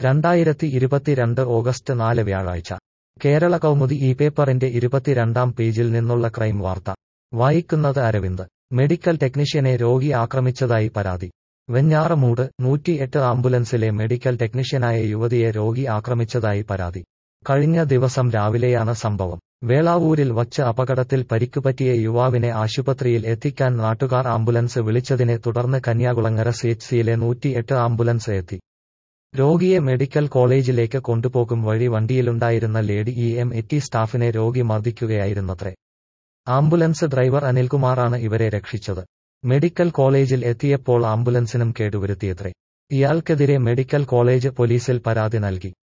രണ്ടായിരത്തി ഇരുപത്തിരണ്ട് ഓഗസ്റ്റ് നാല് വ്യാഴാഴ്ച കേരള കൗമുദി ഈ പേപ്പറിന്റെ ഇരുപത്തിരണ്ടാം പേജിൽ നിന്നുള്ള ക്രൈം വാർത്ത വായിക്കുന്നത് അരവിന്ദ് മെഡിക്കൽ ടെക്നീഷ്യനെ രോഗി ആക്രമിച്ചതായി പരാതി വെഞ്ഞാറമൂട് നൂറ്റിയെട്ട് ആംബുലൻസിലെ മെഡിക്കൽ ടെക്നീഷ്യനായ യുവതിയെ രോഗി ആക്രമിച്ചതായി പരാതി കഴിഞ്ഞ ദിവസം രാവിലെയാണ് സംഭവം വേളാവൂരിൽ വച്ച് അപകടത്തിൽ പരിക്കുപറ്റിയ യുവാവിനെ ആശുപത്രിയിൽ എത്തിക്കാൻ നാട്ടുകാർ ആംബുലൻസ് വിളിച്ചതിനെ തുടർന്ന് കന്യാകുളങ്ങര സിഎച്ച്സിയിലെ നൂറ്റിയെട്ട് ആംബുലൻസ് എത്തി രോഗിയെ മെഡിക്കൽ കോളേജിലേക്ക് കൊണ്ടുപോകും വഴി വണ്ടിയിലുണ്ടായിരുന്ന ലേഡി ഇ എം എറ്റി സ്റ്റാഫിനെ രോഗി മർദ്ദിക്കുകയായിരുന്നത്രേ ആംബുലൻസ് ഡ്രൈവർ അനിൽകുമാറാണ് ഇവരെ രക്ഷിച്ചത് മെഡിക്കൽ കോളേജിൽ എത്തിയപ്പോൾ ആംബുലൻസിനും കേടുവരുത്തിയത്രേ ഇയാൾക്കെതിരെ മെഡിക്കൽ കോളേജ് പോലീസിൽ പരാതി നൽകി